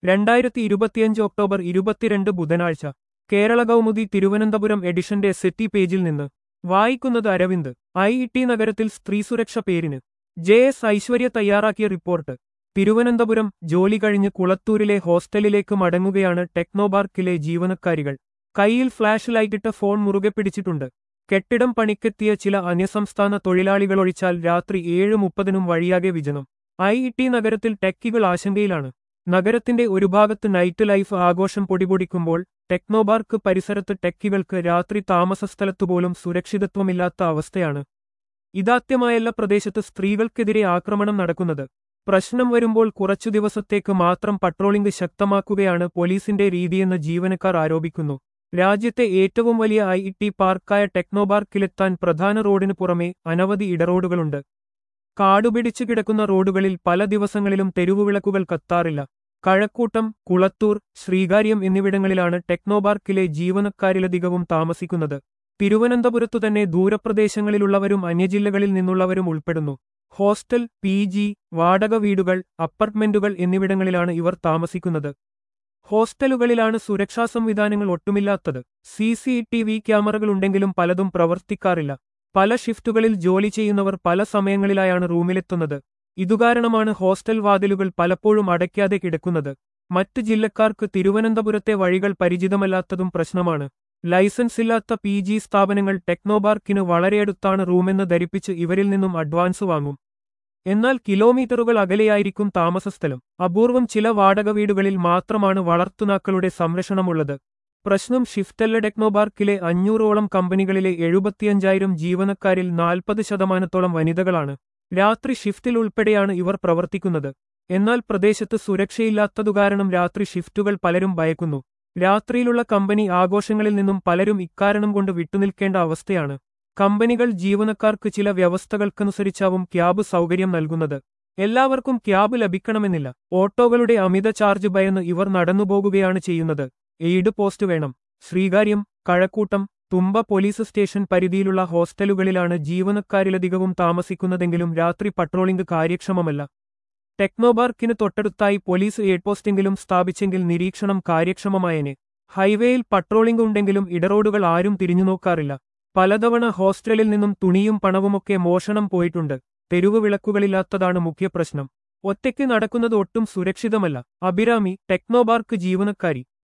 രണ്ടായിരത്തി ഇരുപത്തിയഞ്ച് ഒക്ടോബർ ഇരുപത്തിരണ്ട് ബുധനാഴ്ച കേരള കൗമുദി തിരുവനന്തപുരം എഡിഷന്റെ സെറ്റി പേജിൽ നിന്ന് വായിക്കുന്നത് അരവിന്ദ് ഐ ടി നഗരത്തിൽ സ്ത്രീസുരക്ഷ പേരിന് ജെ എസ് ഐശ്വര്യ തയ്യാറാക്കിയ റിപ്പോർട്ട് തിരുവനന്തപുരം ജോലി കഴിഞ്ഞ് കുളത്തൂരിലെ ഹോസ്റ്റലിലേക്ക് മടങ്ങുകയാണ് ടെക്നോപാർക്കിലെ ജീവനക്കാരികൾ കൈയിൽ ഫ്ലാഷ് ലൈറ്റിട്ട ഫോൺ മുറുകെ പിടിച്ചിട്ടുണ്ട് കെട്ടിടം പണിക്കെത്തിയ ചില അന്യസംസ്ഥാന തൊഴിലാളികളൊഴിച്ചാൽ രാത്രി ഏഴ് മുപ്പതിനും വഴിയാകെ വിജനം ഐ ടി നഗരത്തിൽ ടെക്കികൾ ആശങ്കയിലാണ് നഗരത്തിന്റെ ഒരു ഭാഗത്ത് നൈറ്റ് ലൈഫ് ആഘോഷം പൊടിപൊടിക്കുമ്പോൾ ടെക്നോപാർക്ക് പരിസരത്ത് ടെക്കികൾക്ക് രാത്രി താമസസ്ഥലത്തുപോലും സുരക്ഷിതത്വമില്ലാത്ത അവസ്ഥയാണ് ഇതാത്യമായല്ല പ്രദേശത്ത് സ്ത്രീകൾക്കെതിരെ ആക്രമണം നടക്കുന്നത് പ്രശ്നം വരുമ്പോൾ കുറച്ചു ദിവസത്തേക്ക് മാത്രം പട്രോളിംഗ് ശക്തമാക്കുകയാണ് പോലീസിന്റെ രീതിയെന്ന് ജീവനക്കാർ ആരോപിക്കുന്നു രാജ്യത്തെ ഏറ്റവും വലിയ ഐ ടി പാർക്കായ ടെക്നോപാർക്കിലെത്താൻ പ്രധാന റോഡിനു പുറമെ അനവധി ഇടറോഡുകളുണ്ട് കാടുപിടിച്ചു കിടക്കുന്ന റോഡുകളിൽ പല ദിവസങ്ങളിലും തെരുവുവിളക്കുകൾ കത്താറില്ല കഴക്കൂട്ടം കുളത്തൂർ ശ്രീകാര്യം എന്നിവിടങ്ങളിലാണ് ടെക്നോപാർക്കിലെ ജീവനക്കാരിലധികവും താമസിക്കുന്നത് തിരുവനന്തപുരത്തു തന്നെ ദൂരപ്രദേശങ്ങളിലുള്ളവരും അന്യജില്ലകളിൽ നിന്നുള്ളവരും ഉൾപ്പെടുന്നു ഹോസ്റ്റൽ പി ജി വാടക വീടുകൾ അപ്പാർട്ട്മെന്റുകൾ എന്നിവിടങ്ങളിലാണ് ഇവർ താമസിക്കുന്നത് ഹോസ്റ്റലുകളിലാണ് സുരക്ഷാ സംവിധാനങ്ങൾ ഒട്ടുമില്ലാത്തത് സി സി ടി വി ക്യാമറകളുണ്ടെങ്കിലും പലതും പ്രവർത്തിക്കാറില്ല പല ഷിഫ്റ്റുകളിൽ ജോലി ചെയ്യുന്നവർ പല സമയങ്ങളിലായാണ് റൂമിലെത്തുന്നത് ഇതുകാരണമാണ് ഹോസ്റ്റൽ വാതിലുകൾ പലപ്പോഴും അടയ്ക്കാതെ കിടക്കുന്നത് മറ്റ് ജില്ലക്കാർക്ക് തിരുവനന്തപുരത്തെ വഴികൾ പരിചിതമല്ലാത്തതും പ്രശ്നമാണ് ലൈസൻസ് ഇല്ലാത്ത പി ജി സ്ഥാപനങ്ങൾ ടെക്നോപാർക്കിന് വളരെയടുത്താണ് റൂമെന്ന് ധരിപ്പിച്ച് ഇവരിൽ നിന്നും അഡ്വാൻസ് വാങ്ങും എന്നാൽ കിലോമീറ്ററുകൾ അകലെയായിരിക്കും താമസസ്ഥലം അപൂർവം ചില വാടക വീടുകളിൽ മാത്രമാണ് വളർത്തുനാക്കളുടെ സംരക്ഷണമുള്ളത് പ്രശ്നം ഷിഫ്റ്റല്ല ടെക്നോപാർക്കിലെ അഞ്ഞൂറോളം കമ്പനികളിലെ എഴുപത്തിയഞ്ചായിരം ജീവനക്കാരിൽ നാൽപ്പത് ശതമാനത്തോളം വനിതകളാണ് രാത്രി ഷിഫ്റ്റിൽ ഉൾപ്പെടെയാണ് ഇവർ പ്രവർത്തിക്കുന്നത് എന്നാൽ പ്രദേശത്ത് സുരക്ഷയില്ലാത്തതുകാരണം രാത്രി ഷിഫ്റ്റുകൾ പലരും ഭയക്കുന്നു രാത്രിയിലുള്ള കമ്പനി ആഘോഷങ്ങളിൽ നിന്നും പലരും ഇക്കാരണം കൊണ്ട് വിട്ടുനിൽക്കേണ്ട അവസ്ഥയാണ് കമ്പനികൾ ജീവനക്കാർക്ക് ചില വ്യവസ്ഥകൾക്കനുസരിച്ചാവും ക്യാബ് സൗകര്യം നൽകുന്നത് എല്ലാവർക്കും ക്യാബ് ലഭിക്കണമെന്നില്ല ഓട്ടോകളുടെ അമിത ചാർജ് ഭയന്ന് ഇവർ നടന്നുപോകുകയാണ് ചെയ്യുന്നത് എയ്ഡ് പോസ്റ്റ് വേണം ശ്രീകാര്യം കഴക്കൂട്ടം തുമ്പ പോലീസ് സ്റ്റേഷൻ പരിധിയിലുള്ള ഹോസ്റ്റലുകളിലാണ് ജീവനക്കാരിലധികവും താമസിക്കുന്നതെങ്കിലും രാത്രി പട്രോളിംഗ് കാര്യക്ഷമമല്ല ടെക്നോപാർക്കിന് തൊട്ടടുത്തായി പോലീസ് എയ്ഡ് പോസ്റ്റെങ്കിലും സ്ഥാപിച്ചെങ്കിൽ നിരീക്ഷണം കാര്യക്ഷമമായേനെ ഹൈവേയിൽ പട്രോളിംഗ് ഉണ്ടെങ്കിലും ഇടറോഡുകൾ ആരും തിരിഞ്ഞുനോക്കാറില്ല പലതവണ ഹോസ്റ്റലിൽ നിന്നും തുണിയും പണവുമൊക്കെ മോഷണം പോയിട്ടുണ്ട് തെരുവ് വിളക്കുകളില്ലാത്തതാണ് മുഖ്യപ്രശ്നം ഒറ്റയ്ക്ക് നടക്കുന്നത് ഒട്ടും സുരക്ഷിതമല്ല അഭിരാമി ടെക്നോപാർക്ക് ജീവനക്കാരി